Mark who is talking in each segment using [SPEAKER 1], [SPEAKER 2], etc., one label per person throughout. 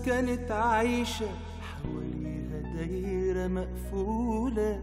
[SPEAKER 1] كانت عايشة حواليها دايرة مقفولة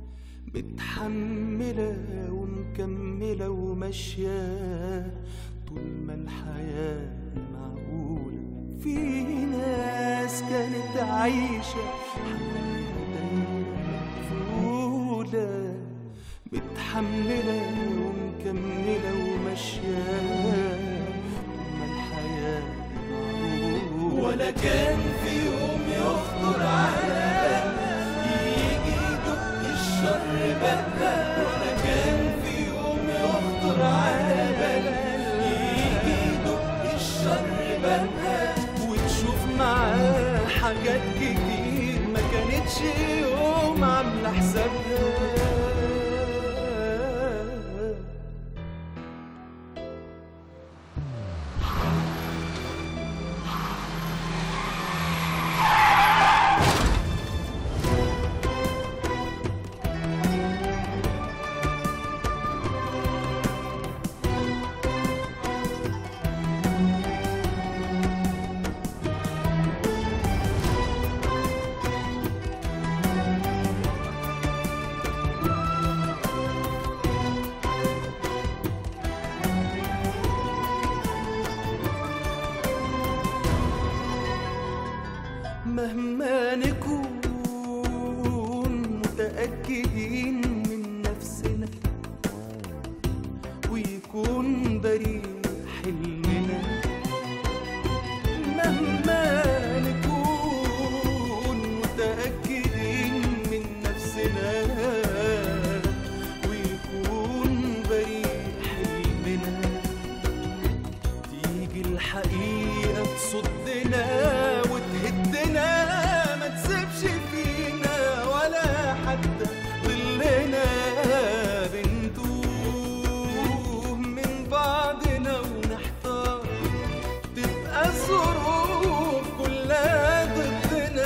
[SPEAKER 1] متحملة ومكملة وماشية طول ما الحياة معقولة في ناس كانت عايشة حواليها دايرة مقفولة متحملة ومكملة وماشية طول ما الحياة معقولة ولا كان في يوم يخطر على بالنا يجي يدق الشر بابها ولا كان في يوم يخطر على بالنا يجي يدق الشر بابها وتشوف معاه حاجات كتير ما كانتش يوم عاملة حسابها مهما نكون متأكدين من نفسنا ويكون بريء حلمنا مهما نكون متأكدين من نفسنا ويكون بريء حلمنا تيجي الحقيقة تصدنا وتهدنا ما تسيبش فينا ولا حتى ظلنا بنتوه من بعضنا ونحتار تبقى الظروف كلها ضدنا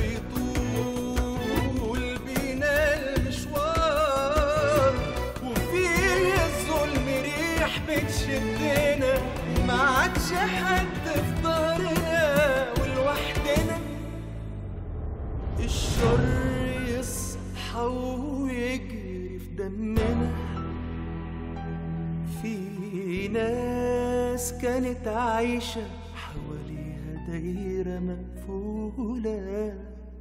[SPEAKER 1] ويطول بينا المشوار وفيه الظلم ريح بتشدنا ما عادش حد في ظهرنا ولوحدنا الشر يصحى ويجري في دمنا في ناس كانت عايشة حواليها دايرة مقفولة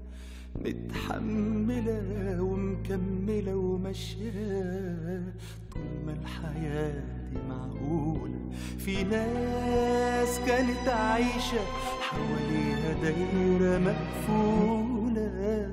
[SPEAKER 1] متحملة ومكملة وماشية طول ما الحياة دي معقولة في ناس كانت عايشة حواليها دايرة مقفولة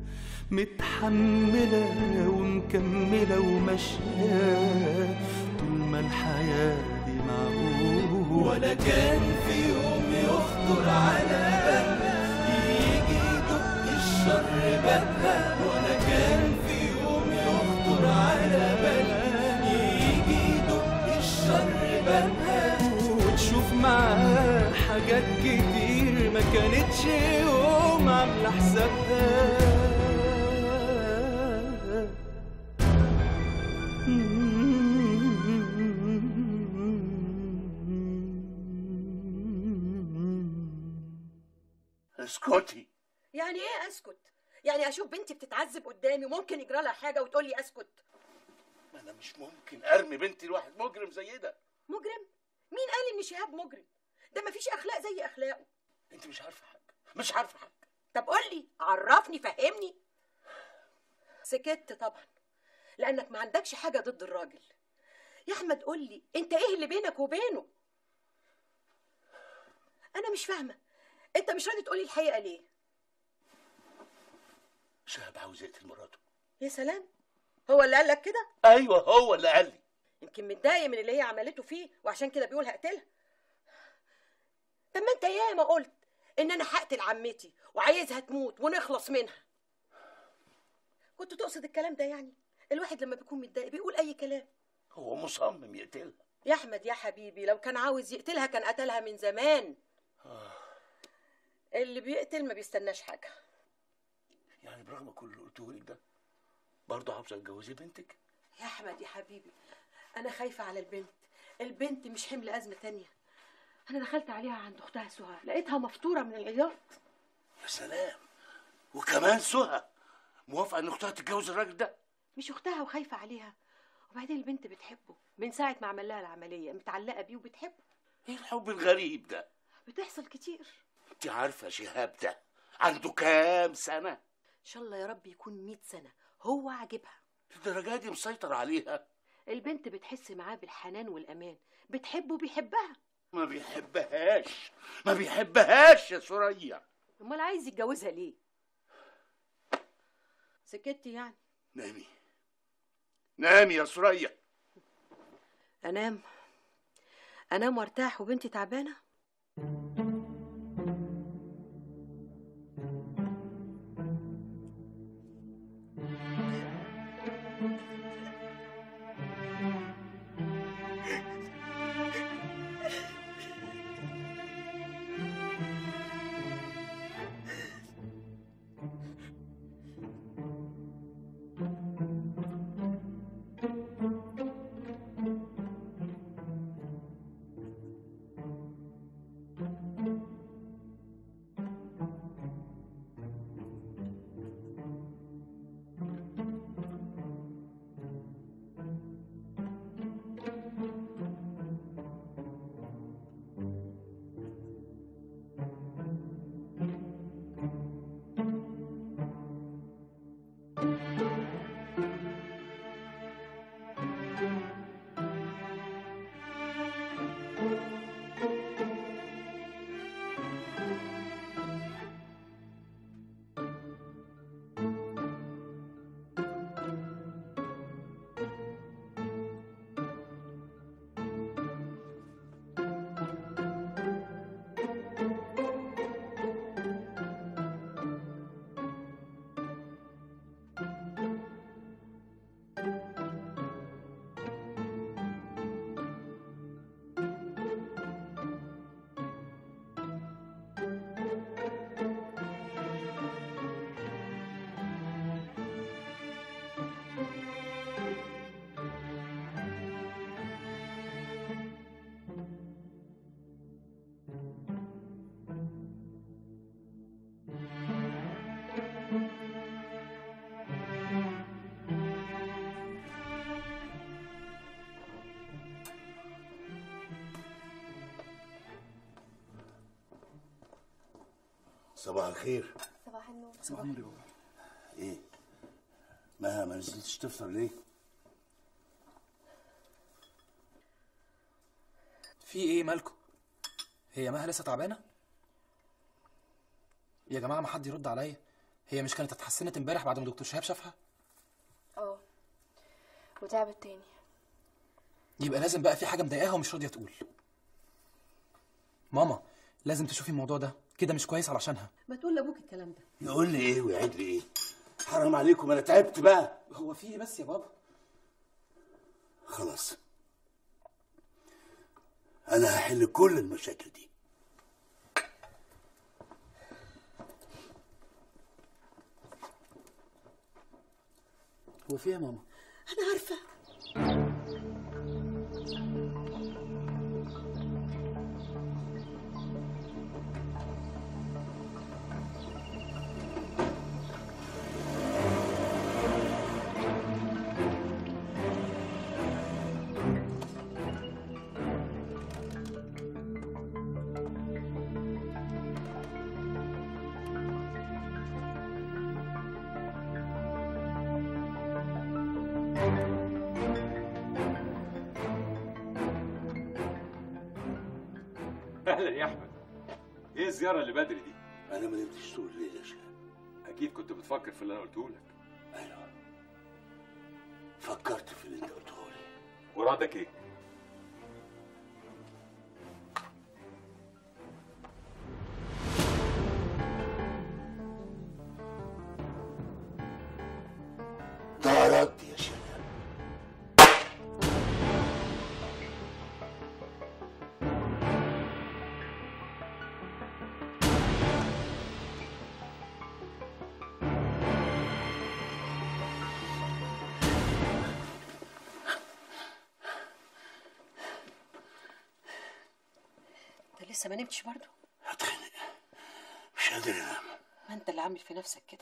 [SPEAKER 1] متحملة ومكملة وماشية طول ما الحياة دي معقولة ولا كان في يوم يخطر على بالنا يجي يدق الشر بابها ولا كان في يوم يخطر على بالنا يجي يدق الشر بابها وتشوف معاه حاجات كتير ما كانتش يوم عاملة حسابها
[SPEAKER 2] اسكتي
[SPEAKER 3] يعني ايه اسكت يعني اشوف بنتي بتتعذب قدامي وممكن يجرى لها حاجه وتقول لي اسكت
[SPEAKER 2] انا مش ممكن ارمي بنتي لواحد مجرم زي ده
[SPEAKER 3] مجرم مين قال ان شهاب مجرم ده مفيش اخلاق زي اخلاقه
[SPEAKER 2] انت مش عارفه حاجه مش عارفه حاجه
[SPEAKER 3] طب قول لي عرفني فهمني سكت طبعا لانك ما عندكش حاجه ضد الراجل يا احمد قول لي انت ايه اللي بينك وبينه انا مش فاهمه انت مش راضي تقولي الحقيقه ليه
[SPEAKER 2] شهاب عاوز يقتل مراته
[SPEAKER 3] يا سلام هو اللي قال لك كده
[SPEAKER 2] ايوه هو اللي قال لي
[SPEAKER 3] يمكن متضايق من اللي هي عملته فيه وعشان كده بيقول هقتلها طب ما انت ياما قلت ان انا هقتل عمتي وعايزها تموت ونخلص منها كنت تقصد الكلام ده يعني الواحد لما بيكون متضايق بيقول اي كلام
[SPEAKER 2] هو مصمم يقتلها
[SPEAKER 3] يا احمد يا حبيبي لو كان عاوز يقتلها كان قتلها من زمان اللي بيقتل ما بيستناش حاجه
[SPEAKER 2] يعني برغم كل اللي قلته لك ده برضه عاوزه تجوزي بنتك
[SPEAKER 3] يا احمد يا حبيبي انا خايفه على البنت البنت مش حمل ازمه تانية انا دخلت عليها عند اختها سهى لقيتها مفطوره من العياط
[SPEAKER 2] يا سلام وكمان سهى موافقه ان اختها تتجوز الراجل ده
[SPEAKER 3] مش اختها وخايفه عليها وبعدين البنت بتحبه من ساعه ما عمل لها العمليه متعلقه بيه وبتحبه
[SPEAKER 2] ايه الحب الغريب ده
[SPEAKER 3] بتحصل كتير
[SPEAKER 2] انت عارفه شهاب ده عنده كام سنه
[SPEAKER 3] ان شاء الله يا رب يكون 100 سنه هو عاجبها
[SPEAKER 2] الدرجه دي مسيطر عليها
[SPEAKER 3] البنت بتحس معاه بالحنان والامان بتحبه بيحبها
[SPEAKER 2] ما بيحبهاش ما بيحبهاش يا سوريا
[SPEAKER 3] امال عايز يتجوزها ليه سكتي يعني
[SPEAKER 2] نامي نامي يا سوريا
[SPEAKER 3] انام انام وارتاح وبنتي تعبانه
[SPEAKER 2] صباح الخير
[SPEAKER 4] صباح النور
[SPEAKER 5] صباح النور يا بابا
[SPEAKER 2] ايه ما ما نزلتش تفطر ليه
[SPEAKER 5] في ايه مالكم هي مها لسه تعبانه يا جماعه ما حد يرد عليا هي مش كانت اتحسنت امبارح بعد ما دكتور شهاب شافها
[SPEAKER 4] اه وتعبت تاني
[SPEAKER 5] يبقى لازم بقى في حاجه مضايقاها ومش راضيه تقول ماما لازم تشوفي الموضوع ده كده مش كويس علشانها
[SPEAKER 3] ما تقول لابوك الكلام ده
[SPEAKER 2] يقول لي ايه ويعيد لي ايه حرام عليكم انا تعبت بقى
[SPEAKER 5] هو في ايه بس يا بابا
[SPEAKER 2] خلاص انا هحل كل المشاكل دي
[SPEAKER 5] هو في ايه يا ماما
[SPEAKER 3] انا عارفه
[SPEAKER 6] اهلا يا احمد ايه الزياره اللي بدري دي
[SPEAKER 2] انا ما نمتش طول الليل يا شهاب
[SPEAKER 6] اكيد كنت بتفكر في اللي انا قلته لك
[SPEAKER 2] ايوه فكرت في اللي انت قلته لي
[SPEAKER 6] ورادك ايه
[SPEAKER 2] ده رد يا شهاب
[SPEAKER 3] ده لسه ما نمتش برضه
[SPEAKER 2] هتخنق مش قادر انام
[SPEAKER 3] ما انت اللي عامل في نفسك كده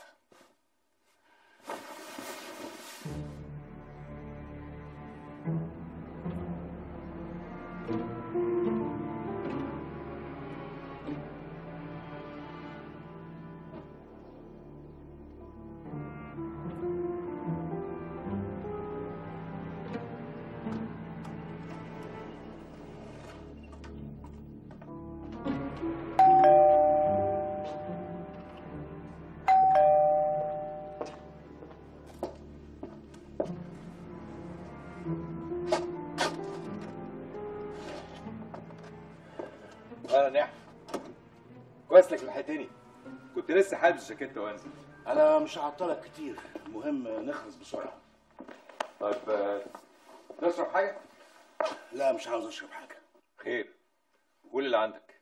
[SPEAKER 6] اهلا يا احمد كويس لك لحقتني كنت لسه حابس الجاكيت وانزل
[SPEAKER 2] انا مش هعطلك كتير المهم نخلص بسرعه
[SPEAKER 6] طيب آه، تشرب حاجه
[SPEAKER 2] لا مش عاوز اشرب حاجه
[SPEAKER 6] خير قول اللي عندك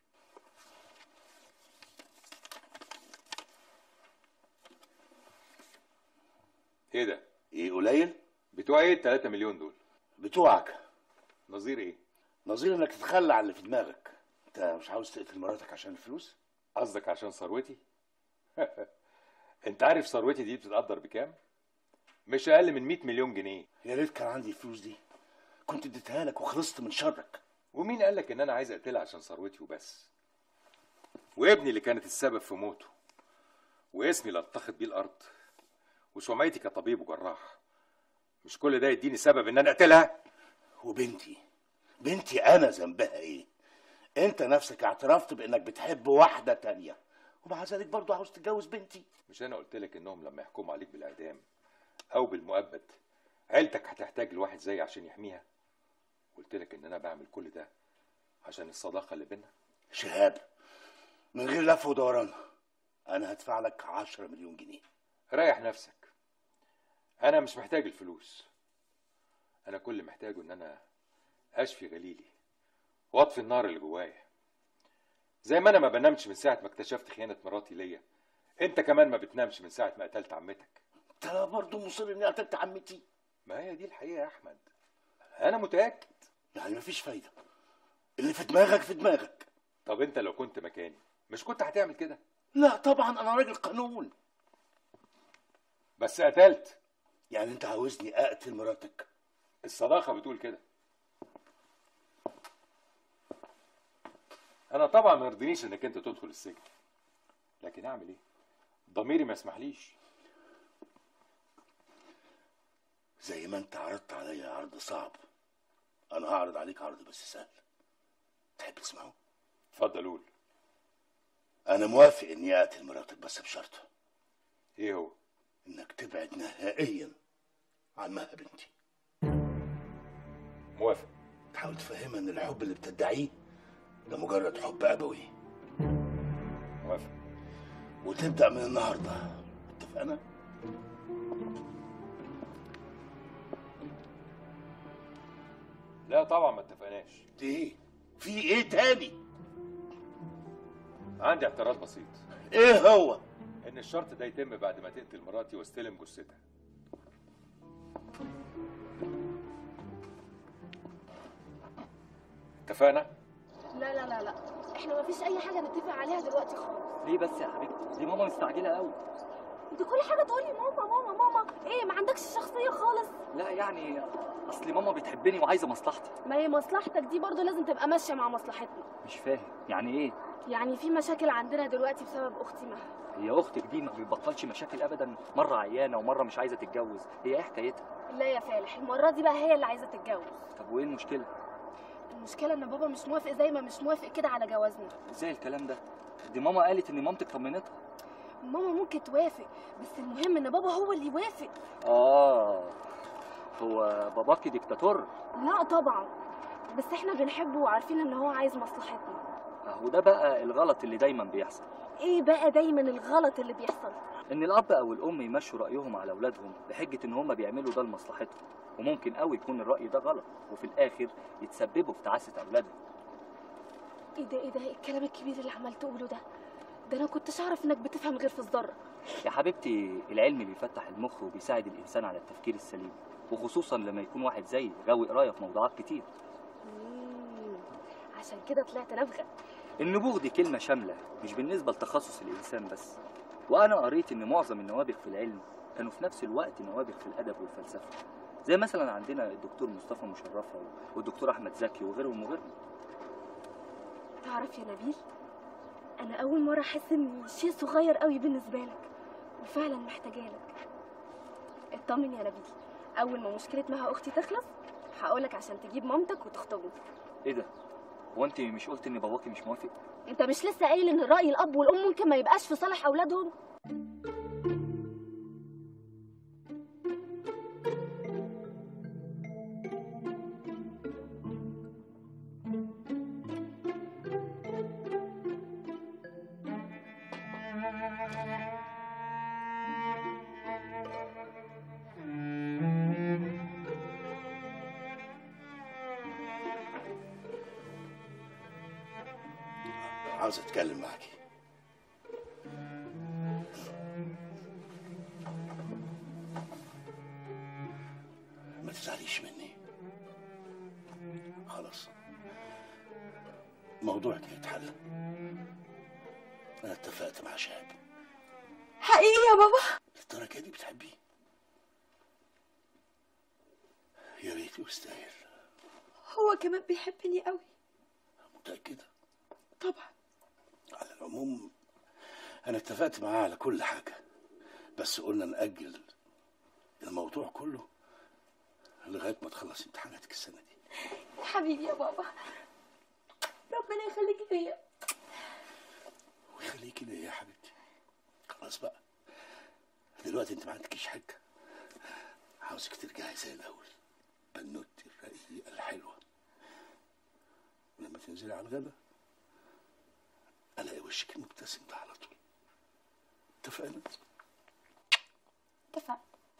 [SPEAKER 6] ايه ده
[SPEAKER 2] ايه قليل
[SPEAKER 6] بتوع ايه ال 3 مليون دول
[SPEAKER 2] بتوعك
[SPEAKER 6] نظير ايه
[SPEAKER 2] نظير انك تتخلى عن اللي في دماغك انت مش عاوز تقتل مراتك عشان الفلوس
[SPEAKER 6] قصدك عشان ثروتي انت عارف ثروتي دي بتتقدر بكام مش اقل من 100 مليون جنيه
[SPEAKER 2] يا ريت كان عندي الفلوس دي كنت اديتها لك وخلصت من شرك
[SPEAKER 6] ومين قال لك ان انا عايز اقتلها عشان ثروتي وبس وابني اللي كانت السبب في موته واسمي اللي اتخذ بيه الارض وسمعتي كطبيب وجراح مش كل ده يديني سبب ان انا اقتلها
[SPEAKER 2] وبنتي بنتي انا ذنبها ايه انت نفسك اعترفت بانك بتحب واحده تانية ومع ذلك برضه عاوز تتجوز بنتي
[SPEAKER 6] مش انا قلت لك انهم لما يحكموا عليك بالاعدام او بالمؤبد عيلتك هتحتاج لواحد زيي عشان يحميها قلت لك ان انا بعمل كل ده عشان الصداقه اللي بينا
[SPEAKER 2] شهاب من غير لف ودوران انا هدفع لك 10 مليون جنيه
[SPEAKER 6] ريح نفسك انا مش محتاج الفلوس انا كل محتاجه ان انا اشفي غليلي واطفي النار اللي جوايا زي ما انا ما بنامش من ساعه ما اكتشفت خيانه مراتي ليا انت كمان ما بتنامش من ساعه ما قتلت عمتك
[SPEAKER 2] انت برضه مصر اني قتلت عمتي
[SPEAKER 6] ما هي دي الحقيقه يا احمد انا متاكد
[SPEAKER 2] يعني مفيش فايده اللي في دماغك في دماغك
[SPEAKER 6] طب انت لو كنت مكاني مش كنت هتعمل كده
[SPEAKER 2] لا طبعا انا راجل قانون
[SPEAKER 6] بس قتلت
[SPEAKER 2] يعني انت عاوزني اقتل مراتك
[SPEAKER 6] الصداقه بتقول كده انا طبعا ما يرضينيش انك انت تدخل السجن لكن اعمل ايه ضميري ما يسمحليش
[SPEAKER 2] زي ما انت عرضت عليا عرض صعب انا هعرض عليك عرض بس سهل تحب تسمعه
[SPEAKER 6] اتفضل قول
[SPEAKER 2] انا موافق اني اقتل مراتك بس بشرط
[SPEAKER 6] ايه هو
[SPEAKER 2] انك تبعد نهائيا عن مها بنتي
[SPEAKER 6] موافق
[SPEAKER 2] تحاول تفهمها ان الحب اللي بتدعيه ده مجرد حب ابوي
[SPEAKER 6] موافق
[SPEAKER 2] وتبدا من النهارده اتفقنا
[SPEAKER 6] لا طبعا ما اتفقناش
[SPEAKER 2] ايه في ايه تاني
[SPEAKER 6] عندي اعتراض بسيط
[SPEAKER 2] ايه هو
[SPEAKER 6] ان الشرط ده يتم بعد ما تقتل مراتي واستلم جثتها اتفقنا
[SPEAKER 4] لا لا لا لا احنا مفيش اي حاجه نتفق عليها دلوقتي خالص
[SPEAKER 7] ليه بس يا حبيبتي دي ماما مستعجله قوي
[SPEAKER 4] انت كل حاجه تقولي ماما ماما ماما ايه ما عندكش شخصيه خالص
[SPEAKER 7] لا يعني اصل ماما بتحبني وعايزه مصلحتي
[SPEAKER 4] ما هي مصلحتك دي برضو لازم تبقى ماشيه مع مصلحتنا
[SPEAKER 7] مش فاهم يعني ايه
[SPEAKER 4] يعني في مشاكل عندنا دلوقتي بسبب اختي مها
[SPEAKER 7] هي اختك دي ما بتبطلش مشاكل ابدا مره عيانه ومره مش عايزه تتجوز هي ايه حكايتها
[SPEAKER 4] لا يا فالح المره دي بقى هي اللي عايزه تتجوز
[SPEAKER 7] طب وايه المشكله
[SPEAKER 4] المشكله ان بابا مش موافق زي ما مش موافق كده على جوازنا
[SPEAKER 7] ازاي الكلام ده دي ماما قالت ان مامتك طمنتها
[SPEAKER 4] ماما ممكن توافق بس المهم ان بابا هو اللي يوافق
[SPEAKER 7] اه هو باباكي ديكتاتور
[SPEAKER 4] لا طبعا بس احنا بنحبه وعارفين ان هو عايز مصلحتنا
[SPEAKER 7] اهو ده بقى الغلط اللي دايما بيحصل
[SPEAKER 4] ايه بقى دايما الغلط اللي بيحصل
[SPEAKER 7] ان الاب او الام يمشوا رايهم على اولادهم بحجه ان هم بيعملوا ده لمصلحتهم وممكن قوي يكون الراي ده غلط وفي الاخر يتسببوا في تعاسه اولادهم
[SPEAKER 4] ايه ده ايه ده إيه الكلام الكبير اللي عمال تقوله ده ده انا كنتش اعرف انك بتفهم غير في الذره
[SPEAKER 7] يا حبيبتي العلم بيفتح المخ وبيساعد الانسان على التفكير السليم وخصوصا لما يكون واحد زيي غاوي قرايه في موضوعات كتير
[SPEAKER 4] مم، عشان كده طلعت نابغه
[SPEAKER 7] النبوغ دي كلمة شاملة مش بالنسبة لتخصص الإنسان بس وأنا قريت إن معظم النوابغ في العلم كانوا في نفس الوقت نوابغ في الأدب والفلسفة زي مثلا عندنا الدكتور مصطفى مشرفة والدكتور أحمد زكي وغيرهم وغيرهم
[SPEAKER 4] تعرف يا نبيل انا اول مره احس ان شيء صغير قوي بالنسبه لك وفعلا محتاجه لك اطمن يا نبيل اول ما مشكله مها اختي تخلص هقولك عشان تجيب مامتك وتخطبوا
[SPEAKER 7] إيه ده؟ هو أنت مش قلت إن باباكي مش موافق؟
[SPEAKER 4] انت مش لسه قايل ان راي الاب والام ممكن ما يبقاش في صالح اولادهم
[SPEAKER 2] عاوز اتكلم معاكي ما تزعليش مني خلاص موضوعك هيتحل انا اتفقت مع شاب
[SPEAKER 3] حقيقي يا بابا
[SPEAKER 2] للدرجه دي بتحبيه يا ريت يستاهل
[SPEAKER 3] هو كمان بيحبني قوي
[SPEAKER 2] متاكده
[SPEAKER 3] طبعا
[SPEAKER 2] على العموم انا اتفقت معاه على كل حاجه بس قلنا ناجل الموضوع كله لغايه ما تخلص امتحاناتك السنه دي
[SPEAKER 3] حبيبي يا بابا ربنا يخليك ليا
[SPEAKER 2] ويخليكي ليا يا حبيبتي خلاص بقى دلوقتي انت ما عندكيش حاجه عاوزك ترجعي زي الاول بنوتي الرقيقه الحلوه ولما تنزلي على الغدا الاقي وشك المبتسم ده على طول اتفقنا
[SPEAKER 4] اتفق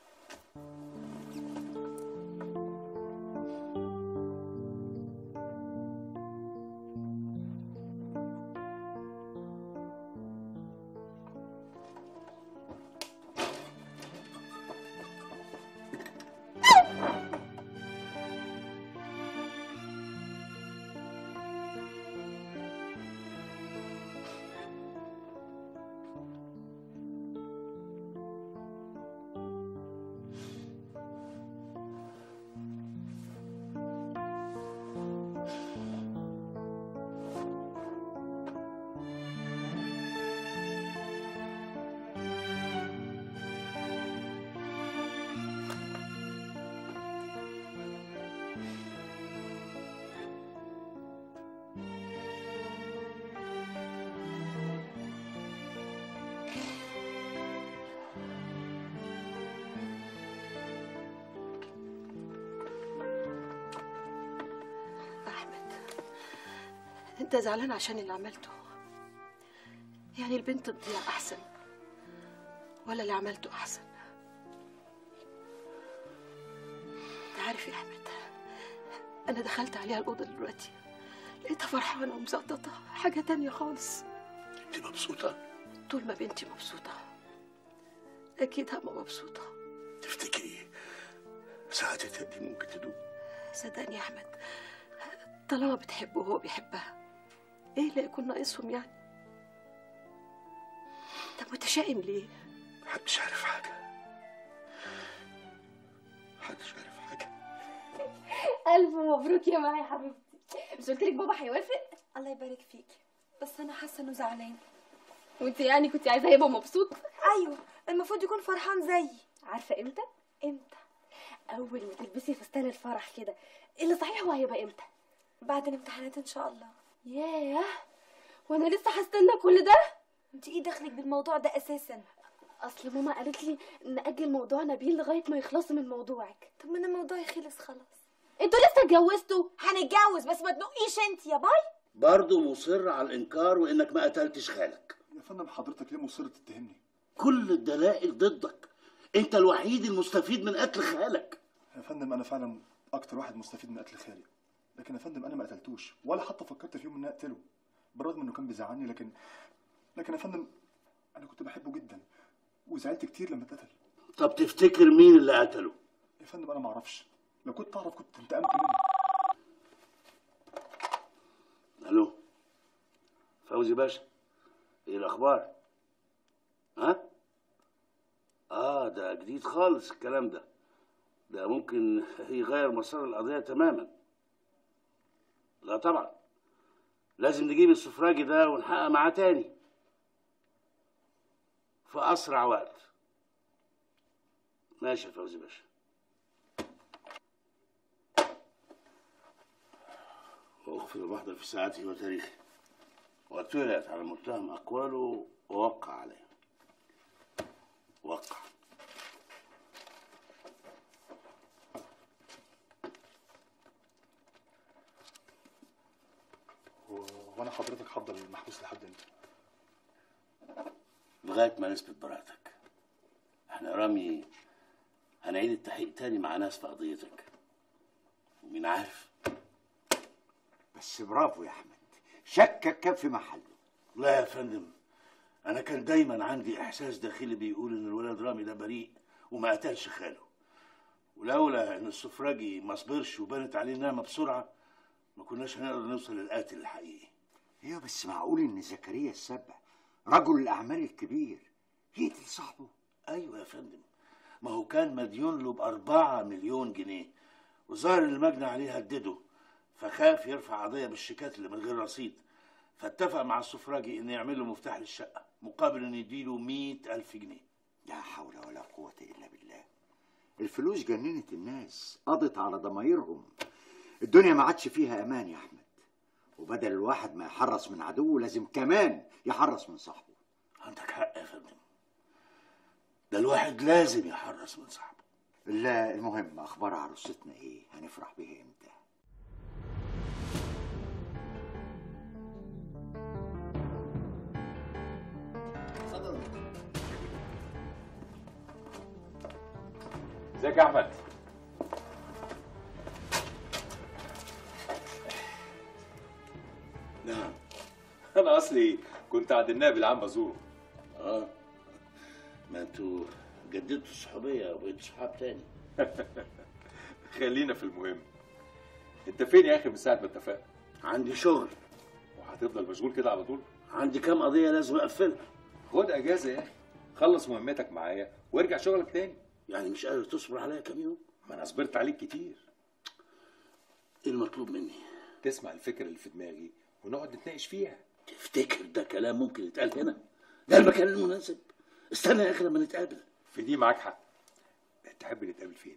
[SPEAKER 3] احمد انت زعلان عشان اللي عملته يعني البنت تضيع احسن ولا اللي عملته احسن انت عارف يا احمد انا دخلت عليها الاوضه دلوقتي لقيتها فرحانه ومزقططه حاجه تانية خالص
[SPEAKER 2] انت مبسوطه
[SPEAKER 3] طول ما بنتي مبسوطه اكيد هم مبسوطه
[SPEAKER 2] تفتكري سعادتها دي ممكن تدوم
[SPEAKER 3] صدقني يا احمد طالما بتحبه وهو بيحبها ايه اللي يكون ناقصهم يعني طب متشائم ليه
[SPEAKER 2] محدش عارف حاجه محدش عارف حاجه
[SPEAKER 4] الف مبروك يا ماما يا حبيبتي مش قلت لك بابا هيوافق
[SPEAKER 8] الله يبارك فيكي بس انا حاسه انه زعلان
[SPEAKER 4] وانت يعني كنت عايزاه يبقى مبسوط
[SPEAKER 8] ايوه المفروض يكون فرحان زيي
[SPEAKER 4] عارفه امتى
[SPEAKER 8] امتى
[SPEAKER 4] اول ما تلبسي فستان الفرح كده اللي صحيح هو هيبقى امتى
[SPEAKER 8] بعد الامتحانات ان شاء الله
[SPEAKER 4] ياه وانا لسه هستنى كل ده
[SPEAKER 8] انت ايه دخلك بالموضوع ده اساسا
[SPEAKER 4] اصل ماما قالت لي ناجل موضوع نبيل لغايه ما يخلصوا من موضوعك
[SPEAKER 8] طب ما انا موضوعي خلص خلاص
[SPEAKER 4] انتوا لسه اتجوزتوا
[SPEAKER 8] هنتجوز بس ما تنقيش انت يا باي
[SPEAKER 2] برضه مصر على الانكار وانك ما قتلتش خالك
[SPEAKER 9] يا فندم حضرتك ليه مصر تتهمني؟
[SPEAKER 2] كل الدلائل ضدك انت الوحيد المستفيد من قتل خالك
[SPEAKER 9] يا فندم انا فعلا اكتر واحد مستفيد من قتل خالي لكن يا فندم انا ما قتلتوش ولا حتى فكرت في يوم ان اقتله بالرغم انه كان بيزعلني لكن لكن يا فندم انا كنت بحبه جدا وزعلت كتير لما اتقتل
[SPEAKER 2] طب تفتكر مين اللي قتله
[SPEAKER 9] يا فندم انا ما اعرفش لو كنت اعرف كنت انتقمت منه
[SPEAKER 2] الو فوزي باشا ايه الاخبار ها اه ده جديد خالص الكلام ده ده ممكن يغير مسار القضيه تماما لا طبعا لازم نجيب السفراجي ده ونحقق معاه تاني في اسرع وقت ماشي يا فوزي باشا واغفر المحضر في ساعته وتاريخه واطلعت على المتهم اقواله ووقع عليه وقع
[SPEAKER 9] و... وانا حضرتك هفضل محبوس لحد امتى
[SPEAKER 2] لغايه ما نثبت براءتك احنا يا رامي هنعيد التحقيق تاني مع ناس في قضيتك ومين عارف
[SPEAKER 10] بس برافو يا احمد شكك كان في محله
[SPEAKER 2] لا يا فندم انا كان دايما عندي احساس داخلي بيقول ان الولد رامي ده بريء وما قتلش خاله ولولا ان السفراجي ما صبرش وبانت عليه نعمه بسرعه ما كناش هنقدر نوصل للقاتل الحقيقي
[SPEAKER 10] ايوه بس معقول ان زكريا السبع رجل الاعمال الكبير يقتل صاحبه
[SPEAKER 2] ايوه يا فندم ما هو كان مديون له بأربعة مليون جنيه وظهر إن المجني عليه هدده فخاف يرفع قضية بالشيكات اللي من غير رصيد فاتفق مع السفراجي إنه يعمل له مفتاح للشقة مقابل إنه يديله مئة ألف جنيه
[SPEAKER 10] لا حول ولا قوة إلا بالله الفلوس جننت الناس قضت على ضمايرهم الدنيا ما عادش فيها أمان يا أحمد وبدل الواحد ما يحرص من عدوه لازم كمان يحرص من صاحبه
[SPEAKER 2] عندك حق يا فندم ده الواحد لازم يحرص من صاحبه
[SPEAKER 10] لا المهم أخبار عروستنا إيه هنفرح بيها إمتى
[SPEAKER 2] اتفضل
[SPEAKER 6] ازيك يا احمد
[SPEAKER 2] نعم
[SPEAKER 6] انا اصلي كنت عند النائب العام بزوره
[SPEAKER 2] اه ما انتوا جددتوا الصحوبية وبقيتوا صحاب تاني
[SPEAKER 6] خلينا في المهم انت فين يا اخي من ساعه ما اتفقنا
[SPEAKER 2] عندي شغل
[SPEAKER 6] وهتفضل مشغول كده على طول
[SPEAKER 2] عندي كام قضية لازم أقفلها
[SPEAKER 6] خد اجازه يا اخي خلص مهمتك معايا وارجع شغلك تاني
[SPEAKER 2] يعني مش قادر تصبر عليا كام يوم
[SPEAKER 6] ما انا صبرت عليك كتير
[SPEAKER 2] ايه المطلوب مني
[SPEAKER 6] تسمع الفكره اللي في دماغي ونقعد نتناقش فيها
[SPEAKER 2] تفتكر ده كلام ممكن يتقال هنا ده المكان المناسب استنى يا اخي لما نتقابل
[SPEAKER 6] في دي معاك حق تحب نتقابل فين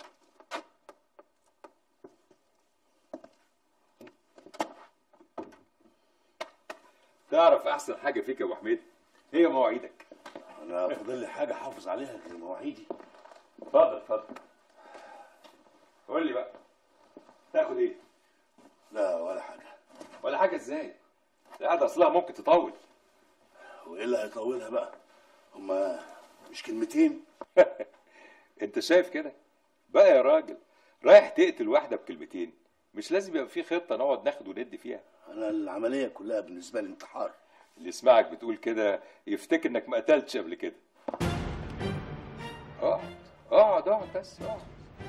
[SPEAKER 6] تعرف احسن حاجه فيك يا ابو حميد هي مواعيدك
[SPEAKER 2] انا فاضل لي حاجة احافظ عليها غير مواعيدي
[SPEAKER 6] اتفضل اتفضل قول لي بقى تاخد ايه
[SPEAKER 2] لا ولا حاجة
[SPEAKER 6] ولا حاجه ازاي القعده اصلها ممكن تطول
[SPEAKER 2] وايه اللي هيطولها بقى هما مش كلمتين
[SPEAKER 6] انت شايف كده بقى يا راجل رايح تقتل واحده بكلمتين مش لازم يبقى في خطه نقعد ناخد وندي فيها
[SPEAKER 2] انا العملية كلها بالنسبة لي انتحار
[SPEAKER 6] اللي يسمعك بتقول كده يفتكر انك ما قتلتش قبل كده اقعد اقعد اقعد بس اقعد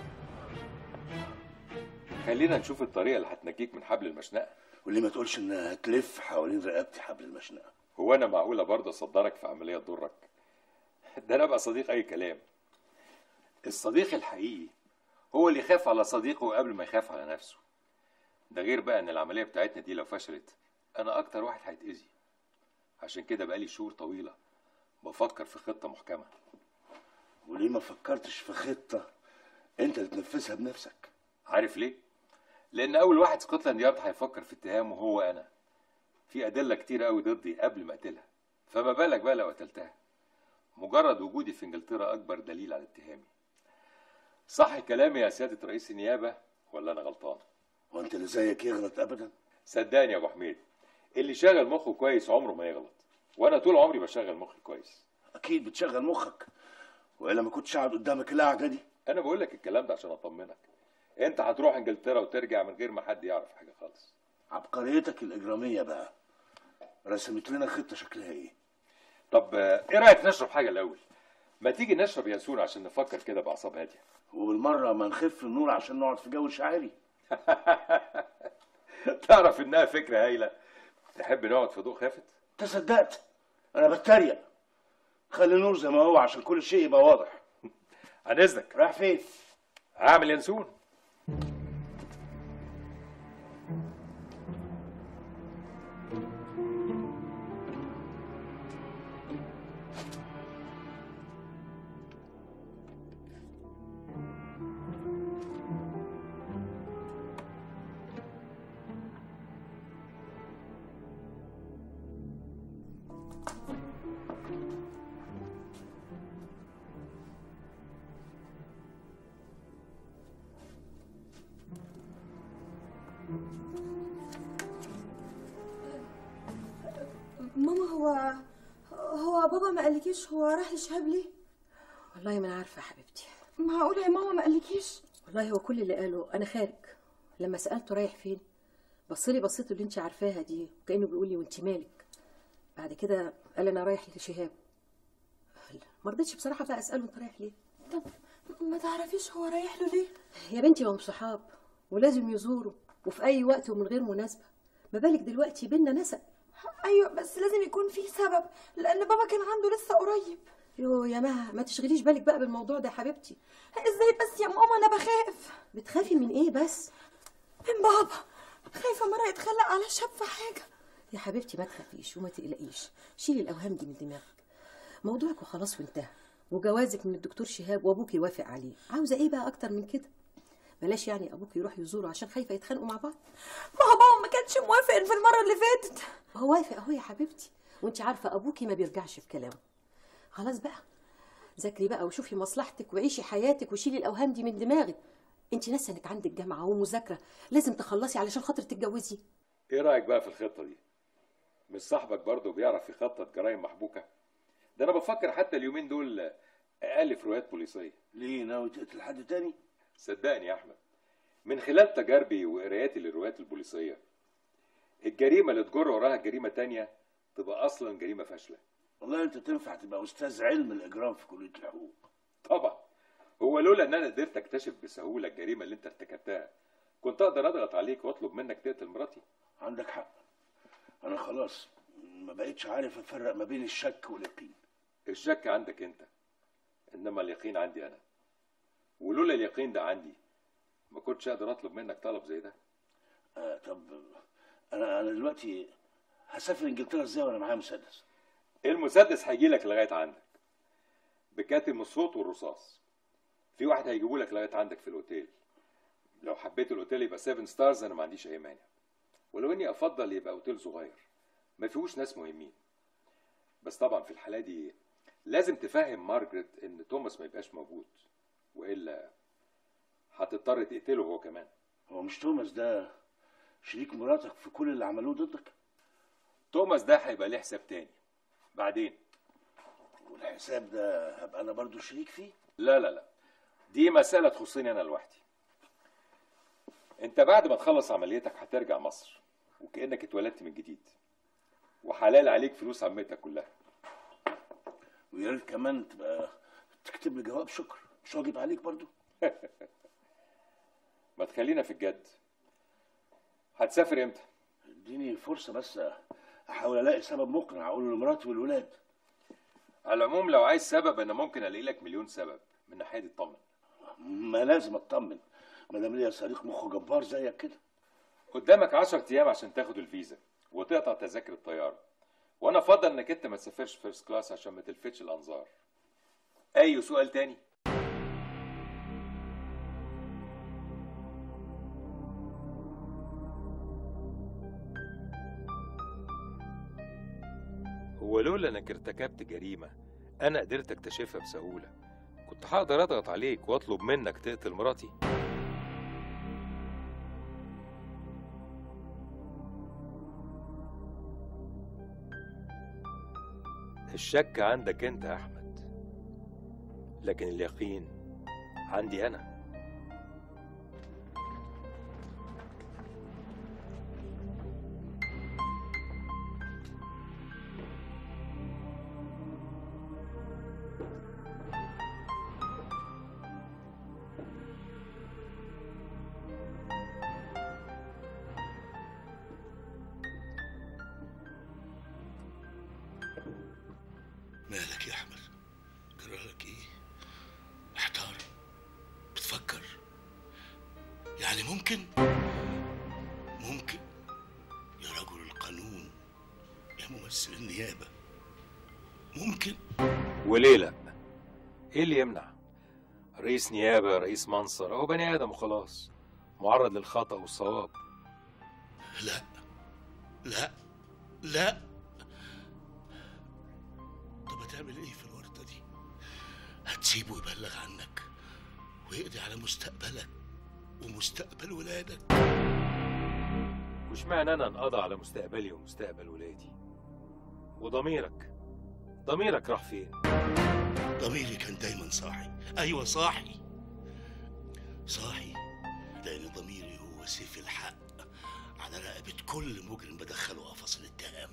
[SPEAKER 6] خلينا نشوف الطريقه اللي هتنجيك من حبل المشنقه
[SPEAKER 2] واللي ما تقولش انها هتلف حوالين رقبتي حبل المشنقة
[SPEAKER 6] هو انا معقوله برضه اصدرك في عمليه تضرك ده انا ابقى صديق اي كلام الصديق الحقيقي هو اللي يخاف على صديقه قبل ما يخاف على نفسه ده غير بقى ان العمليه بتاعتنا دي لو فشلت انا اكتر واحد هيتاذي عشان كده بقالي شهور طويله بفكر في خطه محكمه
[SPEAKER 2] وليه ما فكرتش في خطة انت اللي تنفذها بنفسك
[SPEAKER 6] عارف ليه لان اول واحد سكوتلاند يارد هيفكر في اتهامه هو انا في ادله كتير قوي ضدي قبل ما اقتلها فما بالك بقى لو قتلتها مجرد وجودي في انجلترا اكبر دليل على اتهامي صح كلامي يا سياده رئيس النيابه ولا انا غلطان
[SPEAKER 2] وانت اللي زيك يغلط ابدا
[SPEAKER 6] صدقني يا ابو حميد اللي شغل مخه كويس عمره ما يغلط وانا طول عمري بشغل مخي كويس
[SPEAKER 2] اكيد بتشغل مخك والا ما كنتش قاعد قدامك القعده دي
[SPEAKER 6] انا بقول لك الكلام ده عشان اطمنك انت هتروح انجلترا وترجع من غير ما حد يعرف حاجه خالص
[SPEAKER 2] عبقريتك الاجراميه بقى رسمت لنا خطه شكلها ايه
[SPEAKER 6] طب آه، ايه رايك نشرب حاجه الاول ما تيجي نشرب ينسون عشان نفكر كده باعصاب هاديه
[SPEAKER 2] وبالمره ما نخف النور عشان نقعد في جو شاعري
[SPEAKER 6] تعرف انها فكره هايله تحب نقعد في ضوء خافت
[SPEAKER 2] انت صدقت انا بتريق خلي النور زي ما هو عشان كل شيء يبقى واضح
[SPEAKER 6] عن اذنك
[SPEAKER 2] رايح فين
[SPEAKER 6] هعمل ينسون
[SPEAKER 8] ماما هو هو بابا ما قالكيش هو راح لشهاب ليه
[SPEAKER 3] والله ما انا عارفه يا حبيبتي
[SPEAKER 8] معقوله يا ماما ما قالكيش
[SPEAKER 3] والله هو كل اللي قاله انا خارج لما سالته رايح فين بصلي بصيته اللي انت عارفاها دي كانه بيقول لي وانت مالك بعد كده قال انا رايح لشهاب ما رضيتش بصراحه بقى اساله انت رايح ليه
[SPEAKER 8] طب ما تعرفيش هو رايح له ليه
[SPEAKER 3] يا بنتي ما هم صحاب ولازم يزوروا وفي اي وقت ومن غير مناسبه ما بالك دلوقتي بينا نسق
[SPEAKER 8] ايوه بس لازم يكون فيه سبب لان بابا كان عنده لسه قريب
[SPEAKER 3] يو يا مها ما تشغليش بالك بقى بالموضوع ده يا حبيبتي
[SPEAKER 8] ازاي بس يا ماما انا بخاف
[SPEAKER 3] بتخافي من ايه بس
[SPEAKER 8] من بابا خايفه مره يتخلق على شاب في حاجه
[SPEAKER 3] يا حبيبتي ما تخافيش وما تقلقيش شيلي الاوهام دي من دماغك موضوعك وخلاص وانتهى وجوازك من الدكتور شهاب وابوك يوافق عليه عاوزه ايه بقى اكتر من كده بلاش يعني ابوك يروح يزوره عشان خايفه يتخانقوا مع بعض
[SPEAKER 8] ما هو بابا ما كانش موافق في المره اللي فاتت
[SPEAKER 3] هو وافق اهو يا حبيبتي وانت عارفه ابوكي ما بيرجعش في كلامه خلاص بقى ذاكري بقى وشوفي مصلحتك وعيشي حياتك وشيلي الاوهام دي من دماغك انت ناسه انك عندك جامعه ومذاكره لازم تخلصي علشان خاطر تتجوزي
[SPEAKER 6] ايه رايك بقى في الخطه دي مش صاحبك برضه بيعرف يخطط جرائم محبوكه ده انا بفكر حتى اليومين دول الف روايات بوليسيه
[SPEAKER 2] ليه ناوي تقتل حد تاني
[SPEAKER 6] صدقني يا احمد من خلال تجاربي وقراياتي للروايات البوليسيه الجريمه اللي تجر وراها جريمه تانية تبقى اصلا جريمه فاشله
[SPEAKER 2] والله انت تنفع تبقى استاذ علم الاجرام في كليه الحقوق
[SPEAKER 6] طبعا هو لولا ان انا قدرت اكتشف بسهوله الجريمه اللي انت ارتكبتها كنت اقدر اضغط عليك واطلب منك تقتل مراتي
[SPEAKER 2] عندك حق انا خلاص ما بقتش عارف افرق ما بين الشك واليقين
[SPEAKER 6] الشك عندك انت انما اليقين عندي انا ولولا اليقين ده عندي ما كنتش اقدر اطلب منك طلب زي ده
[SPEAKER 2] آه طب انا انا دلوقتي هسافر انجلترا ازاي وانا معايا مسدس
[SPEAKER 6] المسدس هيجي لك لغايه عندك بكاتم الصوت والرصاص في واحد هيجيبه لك لغايه عندك في الاوتيل لو حبيت الاوتيل يبقى 7 ستارز انا ما عنديش اي مانع ولو اني افضل يبقى اوتيل صغير ما فيهوش ناس مهمين بس طبعا في الحاله دي لازم تفهم مارجريت ان توماس ما يبقاش موجود والا هتضطر تقتله هو كمان
[SPEAKER 2] هو مش توماس ده شريك مراتك في كل اللي عملوه ضدك
[SPEAKER 6] توماس ده هيبقى ليه حساب تاني بعدين
[SPEAKER 2] والحساب ده هبقى انا برضو شريك فيه
[SPEAKER 6] لا لا لا دي مسألة تخصني أنا لوحدي أنت بعد ما تخلص عمليتك هترجع مصر وكأنك اتولدت من جديد وحلال عليك فلوس عمتك كلها
[SPEAKER 2] ويا ريت كمان تبقى تكتب لي جواب شكر مش واجب عليك برضو
[SPEAKER 6] ما تخلينا في الجد هتسافر امتى
[SPEAKER 2] اديني فرصة بس احاول الاقي سبب مقنع اقوله لمراتي والولاد
[SPEAKER 6] على العموم لو عايز سبب انا ممكن الاقي لك مليون سبب من ناحيه اطمن
[SPEAKER 2] ما لازم اطمن ما دام ليا صديق مخه جبار زيك كده
[SPEAKER 6] قدامك 10 ايام عشان تاخد الفيزا وتقطع تذاكر الطياره وانا افضل انك انت ما تسافرش فيرست كلاس عشان ما تلفتش الانظار اي سؤال تاني هو لولا انك ارتكبت جريمه انا قدرت اكتشفها بسهوله كنت هقدر اضغط عليك واطلب منك تقتل مراتي الشك عندك انت يا احمد لكن اليقين عندي انا
[SPEAKER 2] يعني ممكن ممكن يا رجل القانون يا ممثل النيابة ممكن
[SPEAKER 6] وليه لا ايه اللي يمنع رئيس نيابه رئيس منصر هو بني ادم وخلاص معرض للخطا والصواب
[SPEAKER 2] لا لا لا طب هتعمل ايه في الورطة دي هتسيبه يبلغ عنك ويقضي على مستقبلك ومستقبل ولادك
[SPEAKER 6] وش معنى انا انقضى على مستقبلي ومستقبل ولادي وضميرك ضميرك راح فين
[SPEAKER 2] ضميري كان دايما صاحي ايوه صاحي صاحي لان ضميري هو سيف الحق على رقبة كل مجرم بدخله قفص الاتهام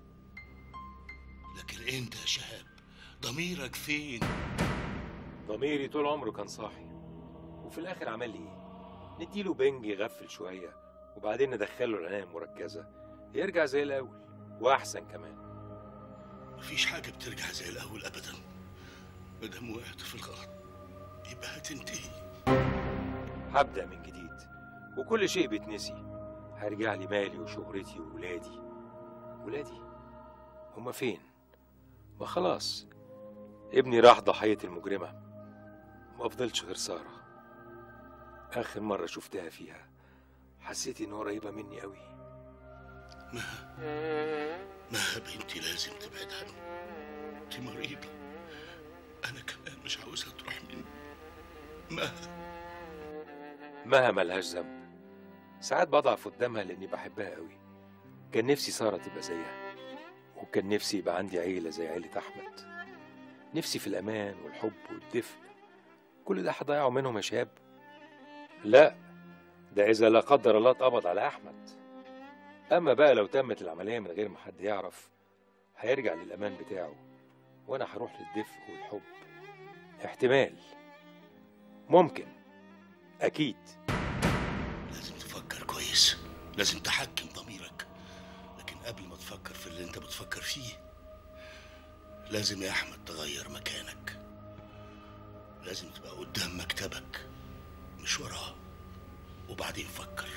[SPEAKER 2] لكن انت يا شهاب ضميرك فين
[SPEAKER 6] ضميري طول عمره كان صاحي وفي الاخر عمل لي ايه نديله بنج يغفل شويه وبعدين ندخله العنايه المركزه يرجع زي الاول واحسن كمان
[SPEAKER 2] مفيش حاجة بترجع زي الأول أبدا مادام وقعت في الغلط يبقى هتنتهي
[SPEAKER 6] هبدا من جديد وكل شيء بيتنسي هرجع لي مالي وشهرتي وولادي ولادي هما فين ما خلاص ابني راح ضحية المجرمة ما فضلش غير سارة آخر مرة شفتها فيها حسيت إن قريبة مني قوي
[SPEAKER 2] مها مها بنتي لازم تبعد عنه دي مريضة أنا كمان مش عاوزها تروح مني مها
[SPEAKER 6] مها ملهاش ذنب ساعات بضعف قدامها لاني بحبها قوي كان نفسي ساره تبقى زيها وكان نفسي يبقى عندي عيله زي عيله احمد نفسي في الامان والحب والدفء كل ده هضيعه منهم يا شاب لا ده اذا لا قدر الله اتقبض على احمد اما بقى لو تمت العمليه من غير ما حد يعرف هيرجع للامان بتاعه وانا هروح للدفء والحب احتمال ممكن اكيد
[SPEAKER 2] لازم تفكر كويس لازم تحكم ضميرك لكن قبل ما تفكر في اللي انت بتفكر فيه لازم يا احمد تغير مكانك لازم تبقى قدام مكتبك مش وراه وبعدين فكر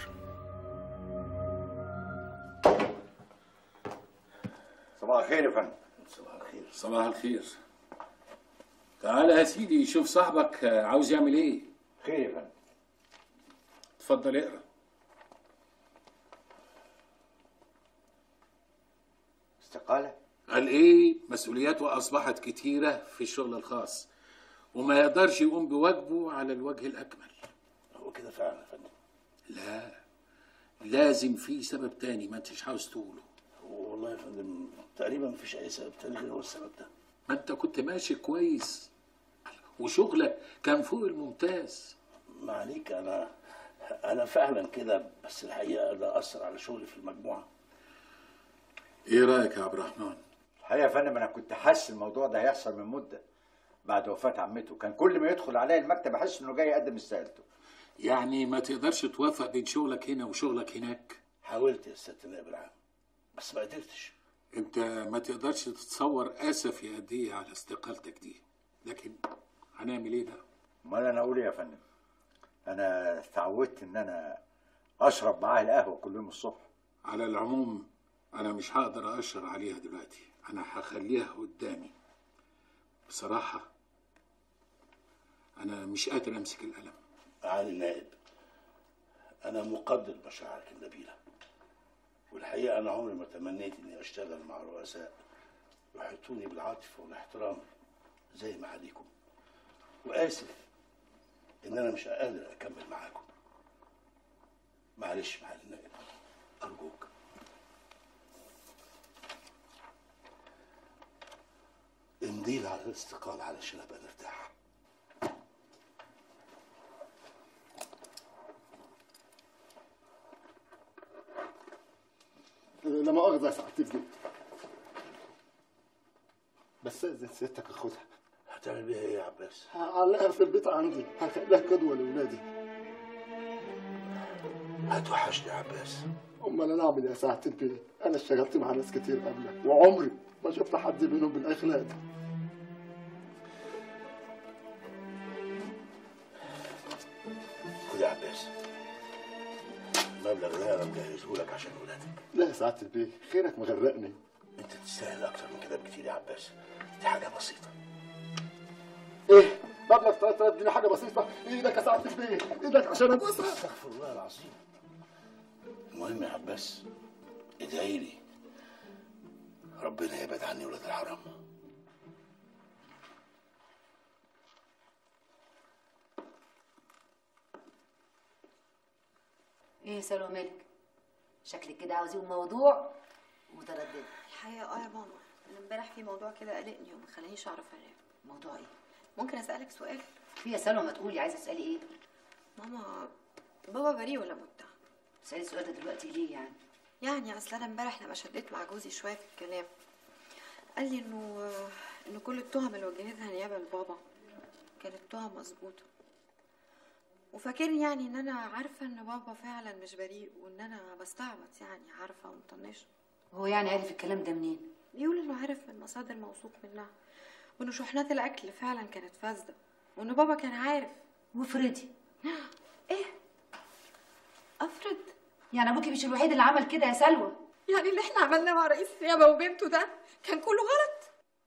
[SPEAKER 10] صباح الخير يا فندم
[SPEAKER 2] صباح الخير
[SPEAKER 11] صباح الخير تعالى يا سيدي شوف صاحبك عاوز يعمل ايه
[SPEAKER 10] خير يا فندم
[SPEAKER 11] اتفضل اقرا
[SPEAKER 10] استقالة
[SPEAKER 11] قال ايه مسؤولياته اصبحت كتيره في الشغل الخاص وما يقدرش يقوم بواجبه على الوجه الاكمل
[SPEAKER 2] هو كده فعلا يا فندم
[SPEAKER 11] لا لازم في سبب تاني ما انتش عاوز تقوله
[SPEAKER 2] والله يا فندم تقريبا مفيش اي سبب تاني غير هو السبب ده
[SPEAKER 11] ما انت كنت ماشي كويس وشغلك كان فوق الممتاز
[SPEAKER 2] ما عليك انا انا فعلا كده بس الحقيقه ده اثر على شغلي في المجموعه
[SPEAKER 11] ايه رايك يا عبد الرحمن
[SPEAKER 10] الحقيقة يا فندم أنا كنت حاسس الموضوع ده هيحصل من مدة بعد وفاة عمته كان كل ما يدخل عليا المكتب أحس إنه جاي يقدم استقالته
[SPEAKER 11] يعني ما تقدرش توفق بين شغلك هنا وشغلك هناك
[SPEAKER 2] حاولت يا سياده النائب العام بس ما قدرتش
[SPEAKER 11] انت ما تقدرش تتصور اسفي قد ايه على استقالتك دي لكن هنعمل ايه بقى
[SPEAKER 10] أمال أنا أقول إيه يا فندم أنا اتعودت إن أنا أشرب معاه القهوة كل يوم الصبح
[SPEAKER 11] على العموم انا مش هقدر اشر عليها دلوقتي انا هخليها قدامي بصراحه انا مش قادر امسك القلم
[SPEAKER 2] معالي النائب انا مقدر مشاعرك النبيله والحقيقه انا عمري ما تمنيت اني اشتغل مع رؤساء يحيطوني بالعاطفه والاحترام زي ما عليكم واسف ان انا مش قادر اكمل معاكم معلش معالي النائب ارجوك امضي على الاستقالة علشان ابقى مرتاح
[SPEAKER 9] لا مؤاخذة يا سعادة الجد بس إذا سيادتك أخدها
[SPEAKER 2] هتعمل بيها ايه يا عباس؟
[SPEAKER 9] هعلقها في البيت عندي هخليها قدوة لأولادي
[SPEAKER 2] هتوحشني يا عباس
[SPEAKER 9] أمال أنا أعمل إيه يا سعادة البيت أنا اشتغلت مع ناس كتير قبلك وعمري ما شفت حد منهم بالأخلاق دي
[SPEAKER 2] خد يا عباس المبلغ ده انا مجهزه لك عشان ولادك
[SPEAKER 9] لا يا سعاده البيه خيرك مغرقني
[SPEAKER 2] انت تستاهل اكتر من كده بكتير يا عباس دي حاجه بسيطه
[SPEAKER 9] ايه مبلغ 3000 جنيه حاجه بسيطه ايدك يا سعاده البيه ايدك عشان ابوسها
[SPEAKER 2] استغفر الله العظيم المهم يا عباس ادعي لي ربنا يبعد عني ولاد الحرام
[SPEAKER 12] ايه يا سلوى مالك شكلك كده عاوزين موضوع متردده
[SPEAKER 8] الحقيقة اه يا ماما انا امبارح في موضوع كده قلقني وما خلانيش اعرف انام
[SPEAKER 12] موضوع ايه
[SPEAKER 8] ممكن اسألك سؤال
[SPEAKER 12] في يا سلوى ما تقولي عايزه تسالي ايه
[SPEAKER 8] ماما بابا بريء ولا متهم
[SPEAKER 12] تسالي السؤال ده دلوقتي ليه يعني
[SPEAKER 8] يعني اصل انا امبارح لما شديت مع جوزي شويه في الكلام قال لي انه انه كل التهم اللي وجهتها نيابه لبابا كانت تهم مظبوطه وفاكرني يعني ان انا عارفه ان بابا فعلا مش بريء وان انا بستعبط يعني عارفه ومطنشه
[SPEAKER 12] هو يعني عارف الكلام ده منين
[SPEAKER 8] بيقول انه عارف من مصادر موثوق منها وانه شحنات الاكل فعلا كانت فاسده وان بابا كان عارف
[SPEAKER 12] وافرضي
[SPEAKER 8] ايه افرض
[SPEAKER 12] يعني ابوكي مش الوحيد اللي عمل كده يا سلوى
[SPEAKER 8] يعني اللي احنا عملناه مع رئيس النيابه وبنته ده كان كله غلط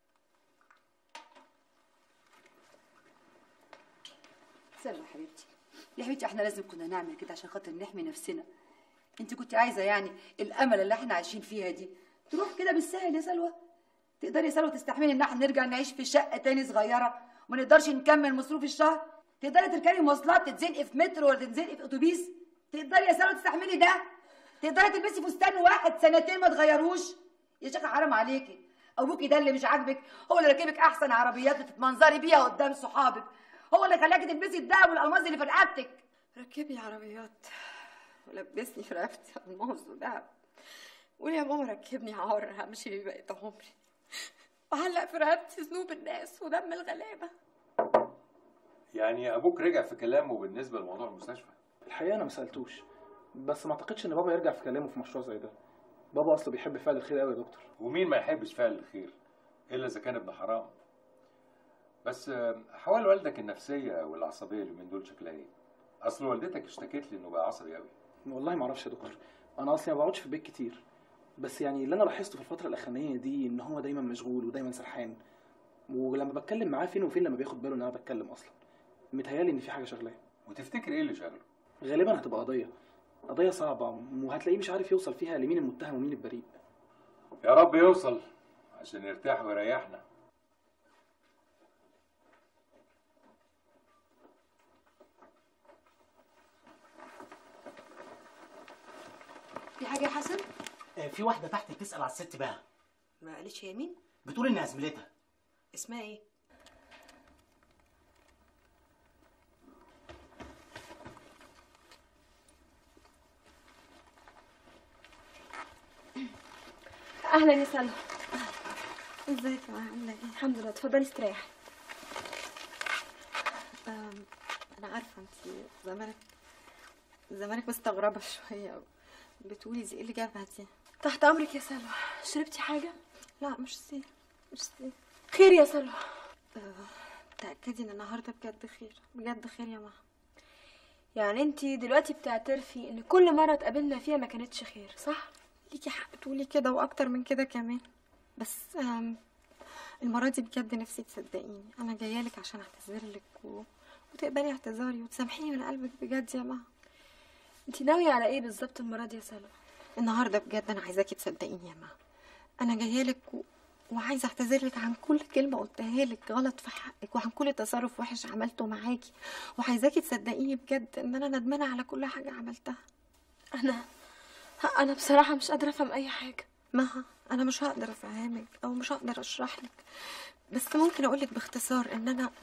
[SPEAKER 12] سلوى حبيبتي يا حبيبتي احنا لازم كنا نعمل كده عشان خاطر نحمي نفسنا انت كنت عايزه يعني الامل اللي احنا عايشين فيها دي تروح كده بالسهل يا سلوى تقدري يا سلوى تستحملي ان احنا نرجع نعيش في شقه تاني صغيره وما نقدرش نكمل مصروف الشهر تقدري تركبي مواصلات تتزنقي في مترو ولا تتزنقي في اتوبيس تقدري يا سلوى تستحملي ده تقدري تلبسي فستان واحد سنتين ما تغيروش يا شيخه حرام عليكي ابوكي ده اللي مش عاجبك هو اللي راكبك احسن عربيات وتتمنظري بيها قدام صحابك هو اللي خلاكي تلبسي الدهب والالماس اللي في رقبتك
[SPEAKER 8] ركبي عربيات ولبسني في رقبتي الماس ودهب قولي يا ماما ركبني عار همشي بيه بقيت عمري وعلق في رقبتي ذنوب الناس ودم الغلابه
[SPEAKER 6] يعني ابوك رجع في كلامه بالنسبه لموضوع المستشفى
[SPEAKER 5] الحقيقه انا ما سالتوش بس ما اعتقدش ان بابا يرجع في كلامه في مشروع زي ده بابا اصله بيحب فعل الخير قوي يا دكتور
[SPEAKER 6] ومين ما يحبش فعل الخير الا اذا كان ابن حرام بس آه، احوال والدك النفسيه والعصبيه اليومين دول شكلها ايه اصل والدتك اشتكت لي انه بقى عصبي قوي
[SPEAKER 5] والله ما اعرفش يا دكتور انا اصلي ما بقعدش في البيت كتير بس يعني اللي انا لاحظته في الفتره الاخرانيه دي ان هو دايما مشغول ودايما سرحان ولما بتكلم معاه فين وفين لما بياخد باله ان انا بتكلم اصلا متهيالي ان في حاجه شغلاه
[SPEAKER 6] وتفتكر ايه اللي شغله
[SPEAKER 5] غالبا هتبقى قضيه قضيه صعبه وهتلاقيه مش عارف يوصل فيها لمين المتهم ومين البريء
[SPEAKER 6] يا رب يوصل عشان يرتاح ويريحنا
[SPEAKER 12] في حاجه يا حسن
[SPEAKER 13] آه، في واحدة تحت بتسأل على الست بقى
[SPEAKER 3] ما قالتش هي مين
[SPEAKER 13] بتقول إنها زميلتها
[SPEAKER 3] اسمها ايه
[SPEAKER 4] اهلا يا سلمى
[SPEAKER 8] ازيك يا عامله ايه
[SPEAKER 4] الحمد لله اتفضلي استريحي
[SPEAKER 8] أم، انا عارفه انت زمانك زمانك مستغربه شويه بتقولي زي ايه اللي جابها دي
[SPEAKER 4] تحت امرك يا سلمى شربتي حاجه
[SPEAKER 8] لا مش سي مش سي
[SPEAKER 4] خير يا سلمى
[SPEAKER 8] تاكدي ان النهارده بجد خير بجد خير يا مها
[SPEAKER 4] يعني انت دلوقتي بتعترفي ان كل مره اتقابلنا فيها ما كانتش خير صح
[SPEAKER 8] ليكي حق تقولي كده واكتر من كده كمان بس أم، المره دي بجد نفسي تصدقيني انا جايه لك عشان اعتذر لك و... وتقبلي اعتذاري وتسامحيني من قلبك بجد يا مها
[SPEAKER 4] انت ناويه على ايه بالظبط المره دي يا سلمى
[SPEAKER 8] النهارده بجد انا عايزاكي تصدقيني يا مها انا جايه لك و... وعايزه اعتذر لك عن كل كلمه قلتها لك غلط في حقك وعن كل تصرف وحش عملته معاكي وعايزاكي تصدقيني بجد ان انا ندمانه على كل حاجه عملتها
[SPEAKER 4] انا انا بصراحه مش قادره افهم اي حاجه
[SPEAKER 8] مها انا مش هقدر افهمك او مش هقدر اشرح لك بس ممكن اقول لك باختصار ان انا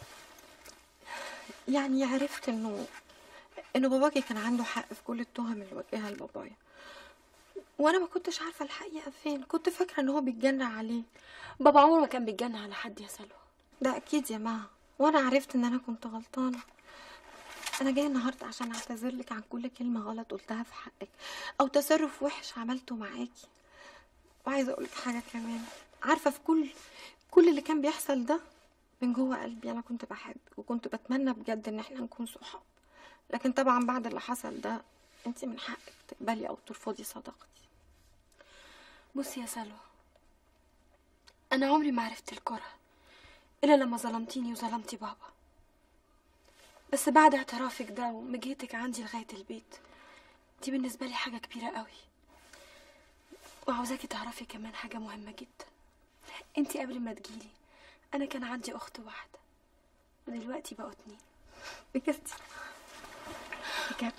[SPEAKER 8] يعني عرفت انه انه باباكي كان عنده حق في كل التهم اللي وجهها لبابايا وانا ما كنتش عارفه الحقيقه فين كنت فاكره ان هو بيتجنى عليه
[SPEAKER 4] بابا عمره ما كان بيتجنى على حد يا سلوى
[SPEAKER 8] ده اكيد يا مها وانا عرفت ان انا كنت غلطانه انا جايه النهارده عشان اعتذر لك عن كل كلمه غلط قلتها في حقك او تصرف وحش عملته معاكي وعايزه اقول لك حاجه كمان عارفه في كل كل اللي كان بيحصل ده من جوه قلبي انا كنت بحبك وكنت بتمنى بجد ان احنا نكون صحاب لكن طبعا بعد اللي حصل ده انت من حقك تقبلي او ترفضي صداقتي
[SPEAKER 4] بصي يا سلوى انا عمري ما عرفت الكره الا لما ظلمتيني وظلمتي بابا بس بعد اعترافك ده ومجيتك عندي لغايه البيت دي بالنسبه لي حاجه كبيره قوي وعاوزاكي تعرفي كمان حاجه مهمه جدا انتي قبل ما تجيلي انا كان عندي اخت واحده ودلوقتي بقوا اتنين
[SPEAKER 8] بجد بجد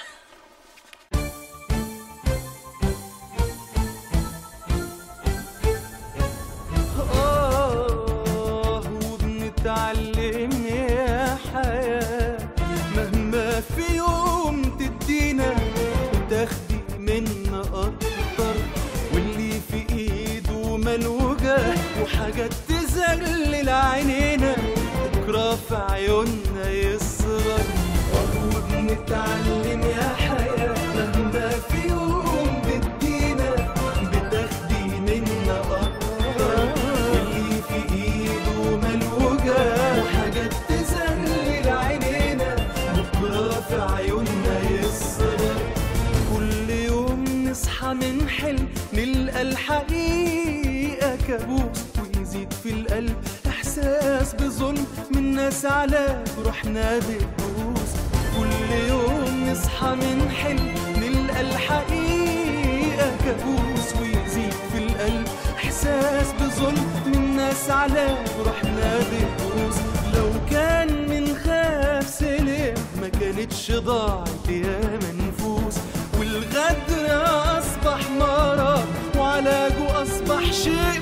[SPEAKER 1] آه وبنتعلم يا حياة مهما في يوم تدينا وتاخدي منا أكتر واللي في إيده ملوجة وحاجات تزلل عينينا بكرة في عيوننا يصغر آه وبنتعلم يا حياة مهما في يوم تدينا بتاخدي منا أكتر واللي في ايده ملوجة وحاجات تزلل عينينا بكرة في عيوننا يصغر كل يوم نصحى من حلم نلقى الحقيقة كابوس ويزيد في القلب إحساس بظلم من ناس على روحنا بتدوس كل يوم نصحى من حلم نلقى الحقيقة كابوس ويزيد في القلب إحساس بظلم من ناس على روحنا بتدوس لو كان من خاف سلم ما كانتش ضاعت يا منفوس والغدر أصبح مرض وعلاجه أصبح شيء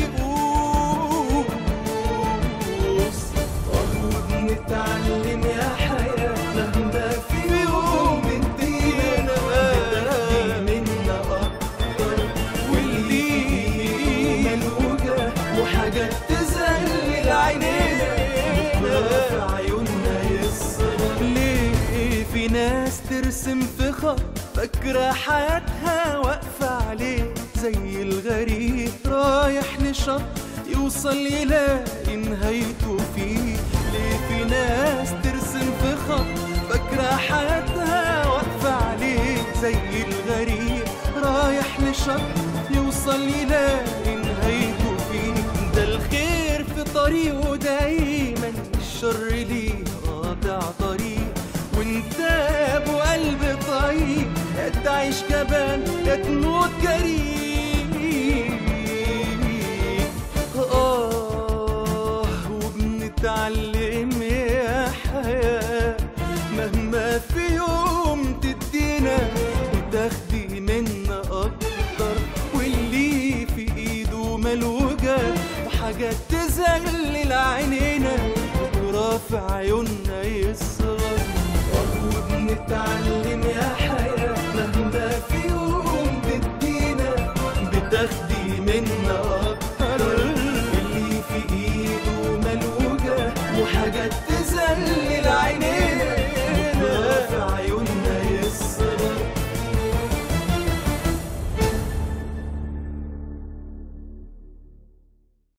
[SPEAKER 1] ميؤوس وهو بنتعلم يا حياة مهما في يوم ادينا بتاخدي منا أكتر واللي ملوجة وحاجات تزلل عينينا بكرة في عيوننا يصغر ليه في ناس ترسم في خط فاكرة حياتها واقفة عليه زي الغريب رايح لشط يوصل يلاقي نهايته فيه ليه في ناس ترسم في خط فاكرة حياتها واقفة عليه زي الغريب رايح لشط يوصل يلاقي نهايته فيه ده الخير في طريقه دايما الشر ليه قاطع طريق وانت يا ابو قلب طيب يا تعيش جبان يا تموت جريء آه وبنتعلم يا حياة مهما في يوم تدينا وتاخدي منا أكتر واللي في إيده ملوجة وحاجات تزلل عينينا بكرة في عيوننا يصغر